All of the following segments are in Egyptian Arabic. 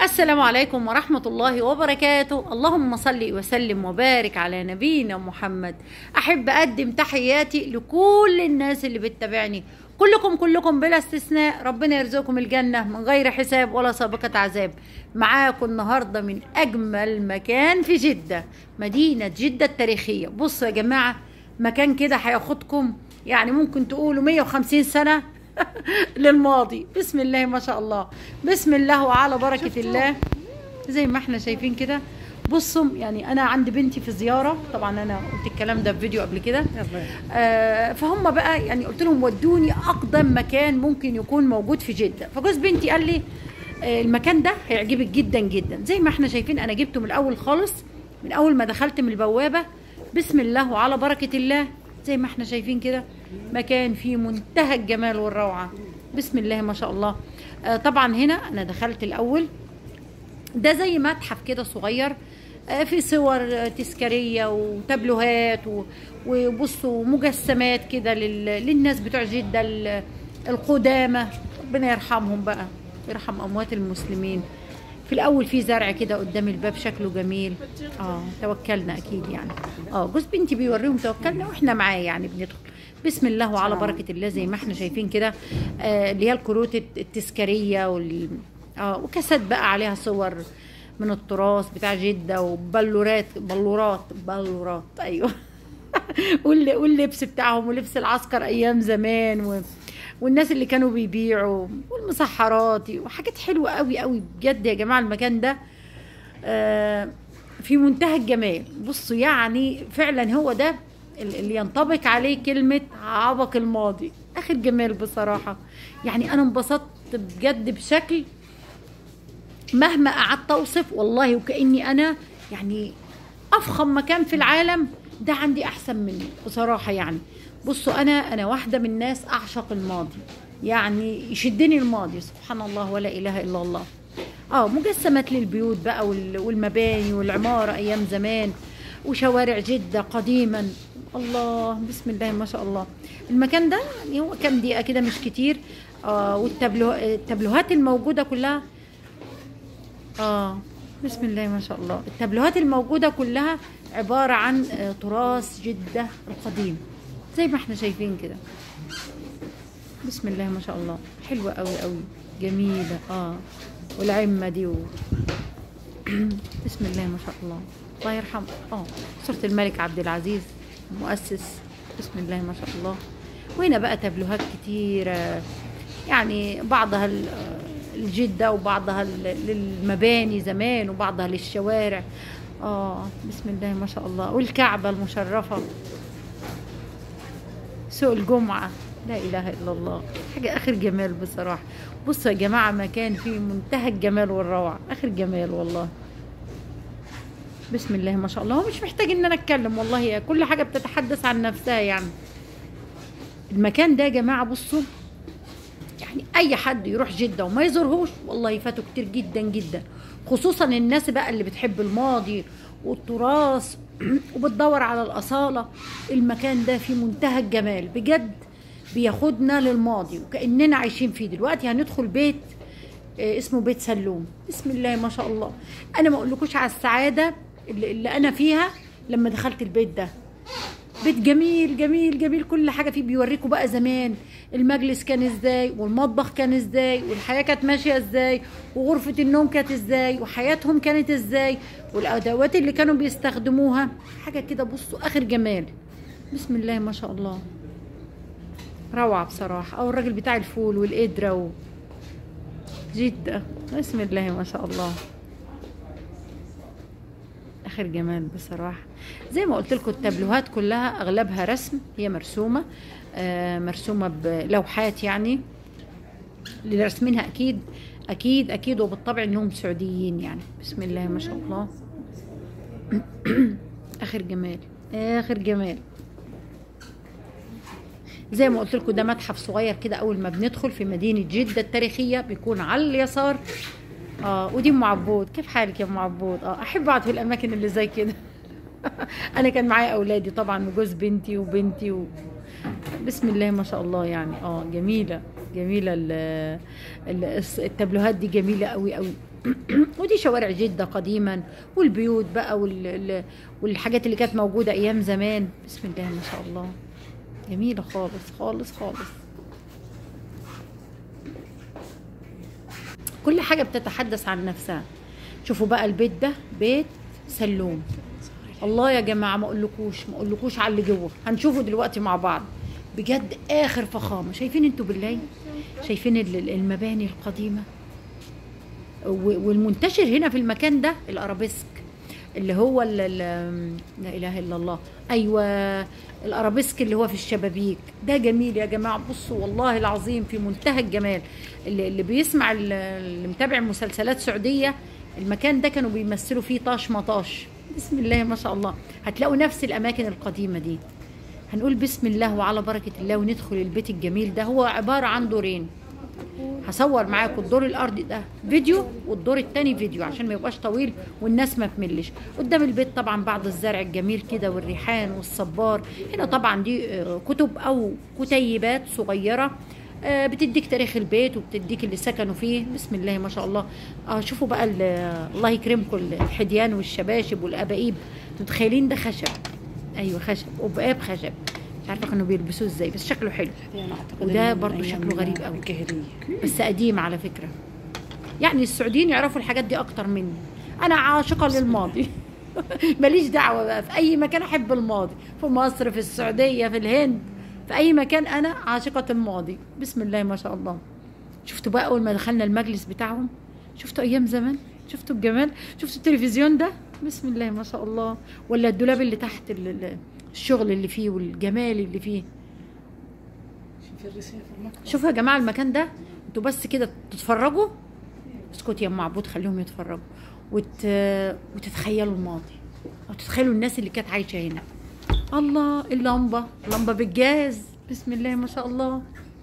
السلام عليكم ورحمة الله وبركاته اللهم صل وسلم وبارك على نبينا محمد أحب أقدم تحياتي لكل الناس اللي بتتابعني كلكم كلكم بلا استثناء ربنا يرزقكم الجنة من غير حساب ولا سابقة عذاب معاكم النهاردة من أجمل مكان في جدة مدينة جدة التاريخية بصوا يا جماعة مكان كده هياخدكم يعني ممكن تقولوا 150 سنة للماضي بسم الله ما شاء الله بسم الله وعلى بركة الله زي ما احنا شايفين كده بصوا يعني انا عندي بنتي في زياره طبعا انا قلت الكلام ده في فيديو قبل كده آه فهم بقى يعني قلت لهم ودوني اقدم مكان ممكن يكون موجود في جده فجوز بنتي قال لي آه المكان ده هيعجبك جدا جدا زي ما احنا شايفين انا جبته من الاول خالص من اول ما دخلت من البوابه بسم الله وعلى بركه الله زي ما احنا شايفين كده مكان فيه منتهى الجمال والروعه بسم الله ما شاء الله آه طبعا هنا انا دخلت الاول ده زي متحف كده صغير آه في صور تذكاريه وتابلوهات و- وبصوا مجسمات كده لل- للناس بتوع جده ال- القدامى ربنا يرحمهم بقى يرحم اموات المسلمين في الاول في زرع كده قدام الباب شكله جميل اه توكلنا اكيد يعني اه جوز بنتي بيوريهم توكلنا واحنا معاه يعني بندخل بسم الله وعلى بركه الله زي ما احنا شايفين كده آه اللي هي الكروت التذكاريه وال اه وكاسات بقى عليها صور من التراث بتاع جده وبلورات بلورات بلورات ايوه والل- واللبس بتاعهم ولبس العسكر ايام زمان و... والناس اللي كانوا بيبيعوا والمسحرات وحاجات حلوه قوي قوي بجد يا جماعه المكان ده آه، في منتهى الجمال بصوا يعني فعلا هو ده اللي ينطبق عليه كلمة عبق الماضي آخر جمال بصراحة يعني أنا انبسطت بجد بشكل مهما قعدت أوصف والله وكأني أنا يعني أفخم مكان في العالم ده عندي أحسن منه بصراحة يعني بصوا أنا أنا واحدة من الناس أعشق الماضي يعني يشدني الماضي سبحان الله ولا إله إلا الله اه مجسمات للبيوت بقى وال- والمباني والعمارة أيام زمان وشوارع جدة قديما الله بسم الله ما شاء الله المكان ده يعني هو كام دقيقة كده مش كتير آه والتابلو التابلوهات الموجودة كلها اه بسم الله ما شاء الله التابلوهات الموجودة كلها عبارة عن آه تراث جدة القديم زي ما احنا شايفين كده بسم الله ما شاء الله حلوة قوي قوي جميلة اه والعمة دي و... بسم الله ما شاء الله الله يرحمه اه صورة الملك عبد العزيز مؤسس بسم الله ما شاء الله وهنا بقى تابلوهات كتيرة يعني بعضها ال- الجدة وبعضها ال- للمباني زمان وبعضها للشوارع اه بسم الله ما شاء الله والكعبة المشرفة سوق الجمعة لا إله إلا الله حاجة آخر جمال بصراحة بصوا يا جماعة مكان فيه منتهى الجمال والروعة آخر جمال والله بسم الله ما شاء الله هو مش محتاج ان انا اتكلم والله هي كل حاجة بتتحدث عن نفسها يعني المكان ده يا جماعة بصوا يعني اي حد يروح جدة وما يزورهوش والله يفاته كتير جدا جدا خصوصا الناس بقى اللي بتحب الماضي والتراث وبتدور على الأصالة المكان ده في منتهى الجمال بجد بياخدنا للماضي وكأننا عايشين فيه دلوقتي هندخل بيت آه، اسمه بيت سلوم بسم الله ما شاء الله انا ما اقولكوش على السعاده اللي, اللي انا فيها لما دخلت البيت ده بيت جميل جميل جميل كل حاجه فيه بيوريكوا بقى زمان المجلس كان ازاي والمطبخ كان ازاي والحياه كانت ماشيه ازاي وغرفه النوم كانت ازاي وحياتهم كانت ازاي والادوات اللي كانوا بيستخدموها حاجه كده بصوا اخر جمال بسم الله ما شاء الله روعه بصراحه او الراجل بتاع الفول والقدره و... جدة بسم الله ما شاء الله اخر جمال بصراحه زي ما قلت لكم التابلوهات كلها اغلبها رسم هي مرسومه آه مرسومه بلوحات يعني اللي راسمينها اكيد اكيد اكيد وبالطبع انهم سعوديين يعني بسم الله ما شاء الله اخر جمال اخر جمال زي ما قلت لكم ده متحف صغير كده اول ما بندخل في مدينه جده التاريخيه بيكون على اليسار اه ودي ام عبود كيف حالك يا ام عبود اه احب اقعد في الاماكن اللي زي كده انا كان معايا اولادي طبعا وجوز بنتي وبنتي و... بسم الله ما شاء الله يعني اه جميله جميله ال ال التابلوهات دي جميله قوي قوي ودي شوارع جدة قديما والبيوت بقى وال... ال- والحاجات اللي كانت موجودة أيام زمان بسم الله ما شاء الله جميلة خالص خالص خالص كل حاجة بتتحدث عن نفسها شوفوا بقى البيت ده بيت سلوم الله يا جماعة ما اقولكوش ما اقولكوش على اللي جوه هنشوفه دلوقتي مع بعض بجد اخر فخامة شايفين انتوا بالليل شايفين ال- ال- المباني القديمة و- والمنتشر هنا في المكان ده الارابيسك اللي هو ال- ال- لا اله الا الله ايوه الارابيسك اللي هو في الشبابيك ده جميل يا جماعه بصوا والله العظيم في منتهى الجمال اللي, اللي بيسمع ال- اللي متابع مسلسلات سعوديه المكان ده كانوا بيمثلوا فيه طاش مطاش بسم الله ما شاء الله هتلاقوا نفس الاماكن القديمه دي هنقول بسم الله وعلى بركه الله وندخل البيت الجميل ده هو عباره عن دورين هصور معاكم الدور الارضي ده فيديو والدور التاني فيديو عشان ما يبقاش طويل والناس ما تملش قدام البيت طبعا بعض الزرع الجميل كده والريحان والصبار هنا طبعا دي آه، كتب او كتيبات صغيره آه، بتديك تاريخ البيت وبتديك اللي سكنوا فيه بسم الله ما شاء الله اه شوفوا بقى ال- الله يكرمكم الحديان والشباشب والابايب انتوا متخيلين ده خشب ايوه خشب وبقاب خشب مش عارفه كانوا بيلبسوه ازاي بس شكله حلو يعني أعتقد وده إن من برضو أيام شكله غريب أوي. الجاهلية بس قديم على فكرة يعني السعوديين يعرفوا الحاجات دي أكتر مني أنا عاشقة للماضي ماليش دعوة بقى في أي مكان أحب الماضي في مصر في السعودية في الهند في أي مكان أنا عاشقة الماضي بسم الله ما شاء الله شفتوا بقى أول ما دخلنا المجلس بتاعهم شفتوا أيام زمان شفتوا الجمال شفتوا التلفزيون ده بسم الله ما شاء الله ولا الدولاب اللي تحت ال- ال- الشغل اللي فيه والجمال اللي فيه في الرسالة في المكتب شوفوا يا جماعه المكان ده انتوا بس كده تتفرجوا اسكت يا ام عبود خليهم يتفرجوا وت... وتتخيلوا الماضي او تتخيلوا الناس اللي كانت عايشه هنا الله اللمبه لمبه بالجاز بسم الله ما شاء الله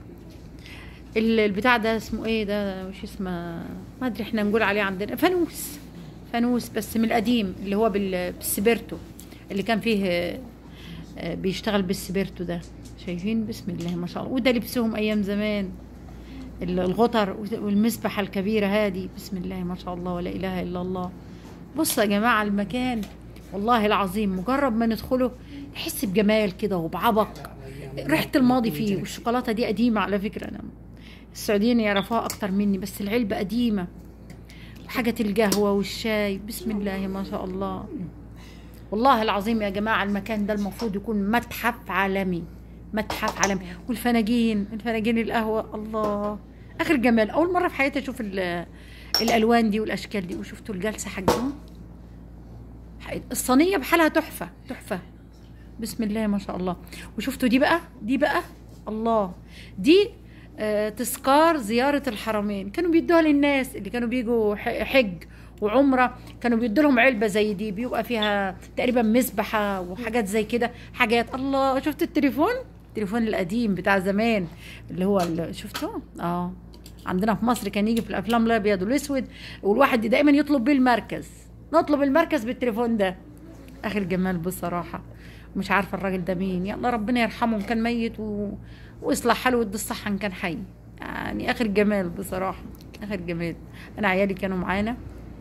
ال- البتاع ده اسمه ايه ده مش اسمه ما ادري احنا نقول عليه عندنا فانوس فانوس بس من القديم اللي هو بال- بالسبيرتو اللي كان فيه آه، آه، بيشتغل بالسبيرتو ده شايفين بسم الله ما شاء الله وده لبسهم ايام زمان ال- الغطر والمسبحه الكبيره هذه بسم الله ما شاء الله ولا اله الا الله بصوا يا جماعه المكان والله العظيم مجرد ما ندخله نحس بجمال كده وبعبق ريحه الماضي فيه والشوكولاته دي قديمه على فكره انا السعوديين يعرفوها اكتر مني بس العلبه قديمه وحاجه القهوه والشاي بسم الله ما شاء الله والله العظيم يا جماعة المكان ده المفروض يكون متحف عالمي متحف عالمي والفناجين الفناجين القهوة الله آخر جمال أول مرة في حياتي أشوف ال- الألوان دي والأشكال دي وشفتوا الجلسة حقهم الصينية بحالها تحفة تحفة بسم الله ما شاء الله وشفتوا دي بقى دي بقى الله دي آه، تذكار زيارة الحرمين كانوا بيدوها للناس اللي كانوا بيجوا ح- حج وعمرة كانوا بيدوا لهم علبة زي دي بيبقى فيها تقريبا مسبحة وحاجات زي كده حاجات الله شفت التليفون التليفون القديم بتاع زمان اللي هو اللي شفتوه اه عندنا في مصر كان يجي في الافلام الابيض والاسود والواحد دايما يطلب بيه المركز نطلب المركز بالتليفون ده اخر جمال بصراحه مش عارفه الراجل ده مين يلا ربنا يرحمه ان كان ميت و... ويصلح حاله ويدي الصحه ان كان حي يعني اخر جمال بصراحه اخر جمال انا عيالي كانوا معانا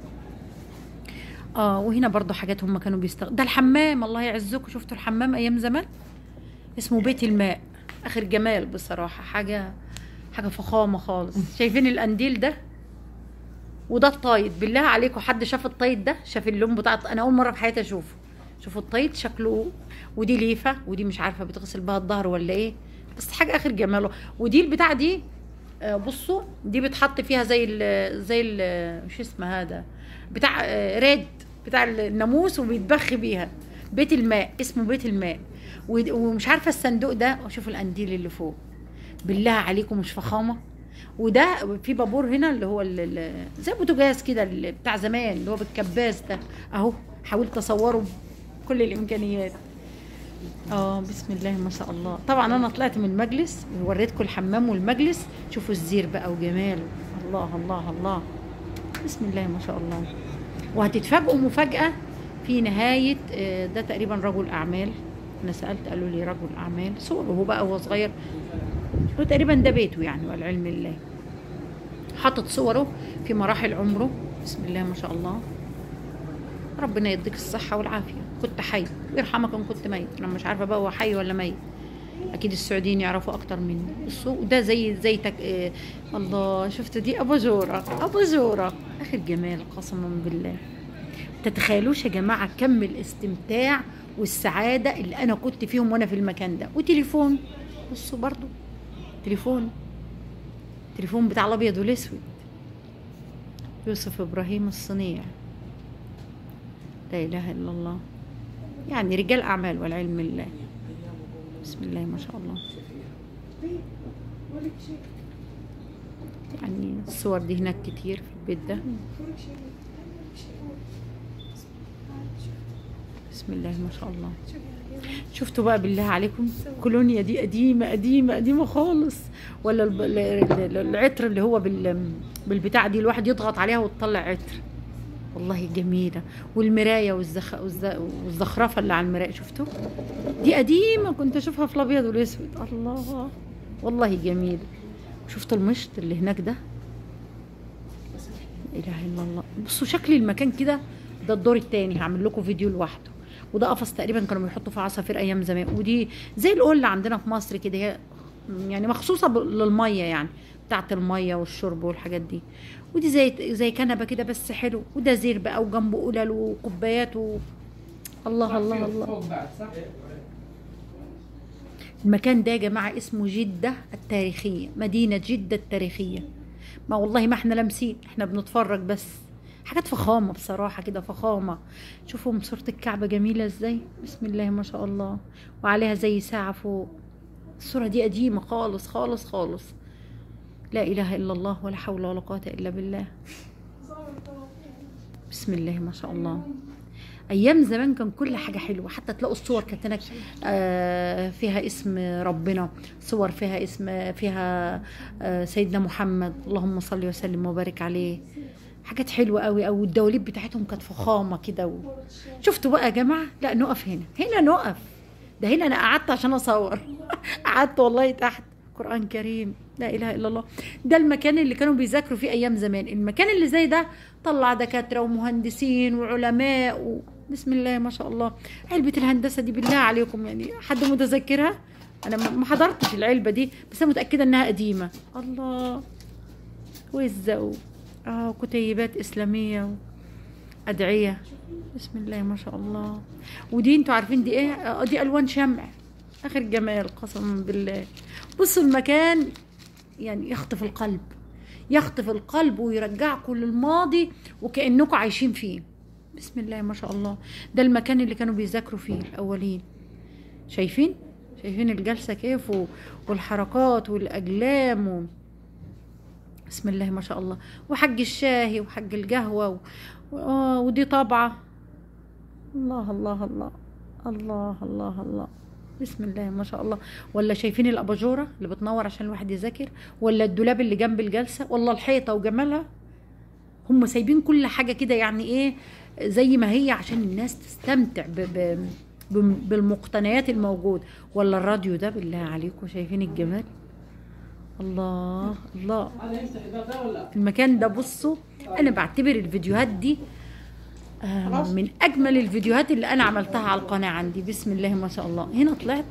اه وهنا برضو حاجات هم كانوا بيستخدموا ده الحمام الله يعزكم شفتوا الحمام ايام زمان اسمه بيت الماء اخر جمال بصراحه حاجه حاجه فخامه خالص شايفين القنديل ده وده الطايد بالله عليكم حد شاف الطايد ده شاف اللون بتاع انا اول مره في حياتي اشوفه شوفوا الطايد شكله ودي ليفه ودي مش عارفه بتغسل بها الظهر ولا ايه بس حاجه اخر جماله ودي البتاع دي آه، بصوا دي بتحط فيها زي ال زي ال مش اسمه هذا بتاع آه، ريد بتاع الناموس وبيتبخ بيها بيت الماء اسمه بيت الماء ود- ومش عارفه الصندوق ده شوفوا القنديل اللي فوق بالله عليكم مش فخامه وده في بابور هنا اللي هو ال- ال- زي بوتاجاز كده اللي بتاع زمان اللي هو بالكباس ده اهو حاولت اصوره بكل الامكانيات اه بسم الله ما شاء الله طبعا انا طلعت من المجلس وريتكم الحمام والمجلس شوفوا الزير بقى وجماله الله الله الله بسم الله ما شاء الله وهتتفاجئوا مفاجاه في نهايه آه، ده تقريبا رجل اعمال انا سالت قالوا لي رجل اعمال صوره هو بقى وهو صغير هو تقريبا ده بيته يعني والعلم لله حاطط صوره في مراحل عمره بسم الله ما شاء الله ربنا يديك الصحة والعافية كنت حي ويرحمك ان كنت ميت انا مش عارفة بقى هو حي ولا ميت اكيد السعوديين يعرفوا اكتر مني بصوا وده زي زي تك... إيه الله شفت دي اباجوره اباجوره اخر جمال قسما بالله تتخيلوش يا جماعه كم الاستمتاع والسعاده اللي انا كنت فيهم وانا في المكان ده وتليفون بصوا برضو تليفون تليفون بتاع الابيض والاسود يوسف ابراهيم الصنيع لا اله الا الله يعني رجال اعمال والعلم بالله بسم الله ما شاء الله يعني الصور دي هناك كتير في البيت ده بسم الله ما شاء الله شفتوا بقى بالله عليكم كولونيا دي قديمة قديمة قديمة خالص ولا الب- ال- ال- العطر اللي هو بال بالبتاع دي الواحد يضغط عليها وتطلع عطر والله جميلة والمراية والزخ... والز... والزخرفة اللي على المراية شفتوا دي قديمة كنت أشوفها في الأبيض والأسود الله والله جميلة شفتوا المشط اللي هناك ده لا إله إلا الله بصوا شكل المكان كده ده الدور التاني هعمل لكم فيديو لوحده وده قفص تقريبا كانوا بيحطوا فيه عصافير ايام زمان ودي زي القله عندنا في مصر كده هي يعني مخصوصه ب- للميه يعني بتاعت الميه والشرب والحاجات دي ودي زي زي كنبه كده بس حلو وده زير بقى وجنبه قلل وكوبايات و... الله الله الله فوق بعد صح؟ المكان ده يا جماعة اسمه جدة التاريخية مدينة جدة التاريخية ما والله ما احنا لامسين احنا بنتفرج بس حاجات فخامة بصراحة كده فخامة شوفوا صورة الكعبة جميلة ازاي بسم الله ما شاء الله وعليها زي ساعة فوق الصورة دي قديمة خالص خالص خالص لا إله إلا الله ولا حول ولا قوة إلا بالله بسم الله ما شاء الله ايام زمان كان كل حاجه حلوه حتى تلاقوا الصور كانت هناك آه، فيها اسم ربنا صور فيها اسم فيها آه، سيدنا محمد اللهم صل وسلم وبارك عليه حاجات حلوه قوي او الدواليب بتاعتهم كانت فخامه كده و... شفتوا بقى يا جماعه لا نقف هنا هنا نقف ده هنا انا قعدت عشان اصور قعدت والله تحت قران كريم لا اله الا الله ده المكان اللي كانوا بيذاكروا فيه ايام زمان المكان اللي زي ده طلع دكاتره ومهندسين وعلماء و... بسم الله ما شاء الله علبه الهندسه دي بالله عليكم يعني حد متذكرها انا ما ما حضرتش العلبه دي بس انا متاكده انها قديمه الله وزقوا اه كتيبات اسلاميه و... ادعيه بسم الله ما شاء الله ودي انتوا عارفين دي ايه آه، دي الوان شمع اخر جمال قسما بالله بصوا المكان يعني يخطف القلب يخطف القلب ويرجعكم للماضي وكانكم عايشين فيه بسم الله ما شاء الله ده المكان اللي كانوا بيذاكروا فيه الاولين شايفين شايفين الجلسه كيف و- والحركات والاجلام و... بسم الله ما شاء الله وحق الشاهي وحق القهوه و... و... آه ودي طابعه الله الله الله الله الله الله بسم الله ما شاء الله ولا شايفين الاباجوره اللي بتنور عشان الواحد يذاكر ولا الدولاب اللي جنب الجلسه ولا الحيطه وجمالها هم سايبين كل حاجه كده يعني ايه زي ما هي عشان الناس تستمتع ب... ب... ب- بالمقتنيات الموجود ولا الراديو ده بالله عليكم شايفين الجمال الله الله هذا يفتح الباب ده ولا؟ المكان ده بصوا انا بعتبر الفيديوهات دي آه، من اجمل الفيديوهات اللي انا عملتها على القناه عندي بسم الله ما شاء الله هنا طلعت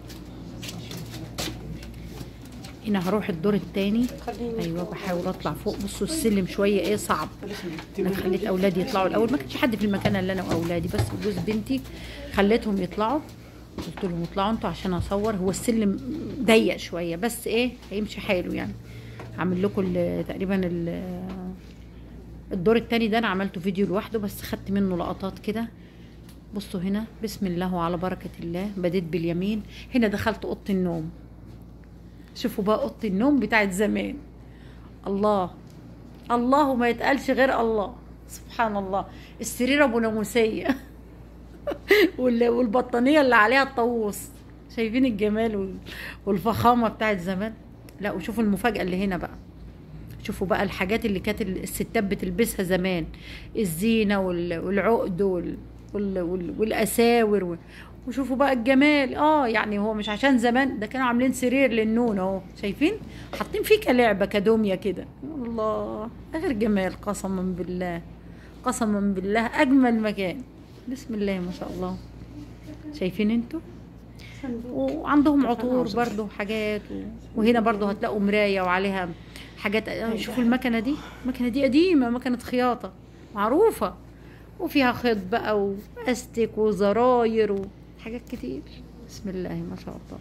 هنا هروح الدور التاني ايوه بحاول اطلع فوق بصوا السلم شويه ايه صعب انا خليت اولادي يطلعوا الاول ما كانش حد في المكان الا انا واولادي بس جوز بنتي خليتهم يطلعوا قلت لهم اطلعوا انتوا عشان اصور هو السلم ضيق شويه بس ايه هيمشي حاله يعني هعمل لكم ال- تقريبا ال- الدور التاني ده انا عملته فيديو لوحده بس خدت منه لقطات كده بصوا هنا بسم الله وعلى بركة الله بديت باليمين هنا دخلت أوضة النوم شوفوا بقى أوضة النوم بتاعت زمان الله الله ما يتقالش غير الله سبحان الله السرير أبو ناموسية وال- والبطانية اللي عليها الطاووس شايفين الجمال وال- والفخامة بتاعت زمان لا وشوفوا المفاجأة اللي هنا بقى شوفوا بقى الحاجات اللي كانت الستات بتلبسها زمان الزينة وال- والعقد وال- وال- وال- والأساور وال- وشوفوا بقى الجمال اه يعني هو مش عشان زمان ده كانوا عاملين سرير للنون اهو شايفين حاطين فيه كلعبه كدميه كده الله اخر جمال قسما بالله قسما بالله اجمل مكان بسم الله ما شاء الله شايفين انتوا وعندهم عطور برضو حاجات و... وهنا برضو هتلاقوا مرايه وعليها حاجات آه، شوفوا المكنه دي المكنه دي قديمه مكنه خياطه معروفه وفيها خيط بقى واستك وزراير وحاجات كتير بسم الله ما شاء الله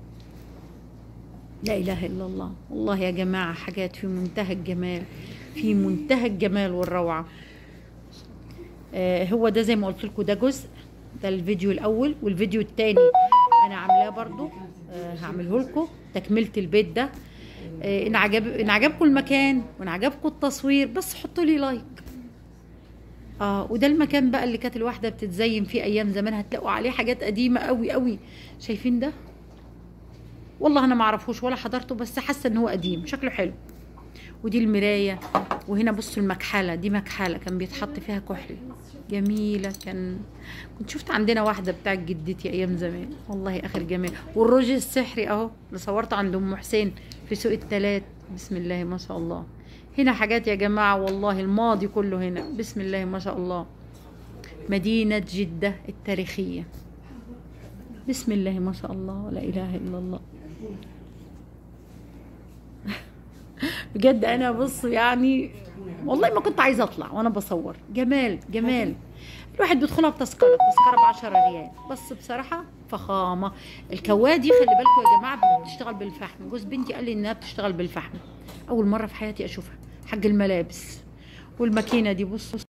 لا اله الا الله والله يا جماعه حاجات في منتهى الجمال في منتهى الجمال والروعه آه هو ده زي ما قلت لكم ده جزء ده الفيديو الاول والفيديو الثاني انا عاملاه برضو آه هعمله لكم تكمله البيت ده آه ان عجب ان عجبكم المكان وان عجبكم التصوير بس حطوا لي لايك اه وده المكان بقى اللي كانت الواحده بتتزين فيه ايام زمان هتلاقوا عليه حاجات قديمه قوي قوي شايفين ده والله انا ما اعرفوش ولا حضرته بس حاسه ان هو قديم شكله حلو ودي المرايه وهنا بصوا المكحله دي مكحله كان بيتحط فيها كحل جميله كان كنت شفت عندنا واحده بتاعت جدتي ايام زمان والله اخر جمال والروج السحري اهو اللي صورته عند ام حسين في سوق التلات بسم الله ما شاء الله هنا حاجات يا جماعه والله الماضي كله هنا بسم الله ما شاء الله مدينه جده التاريخيه بسم الله ما شاء الله لا اله الا الله بجد انا بص يعني والله ما كنت عايزه اطلع وانا بصور جمال جمال الواحد بيدخلها بتذكره التذكره ب 10 ريال بس بصراحه فخامه الكواه دي خلي بالكم يا جماعه بتشتغل بالفحم جوز بنتي قال لي انها بتشتغل بالفحم اول مره في حياتي اشوفها حق الملابس والماكينه دي بصوا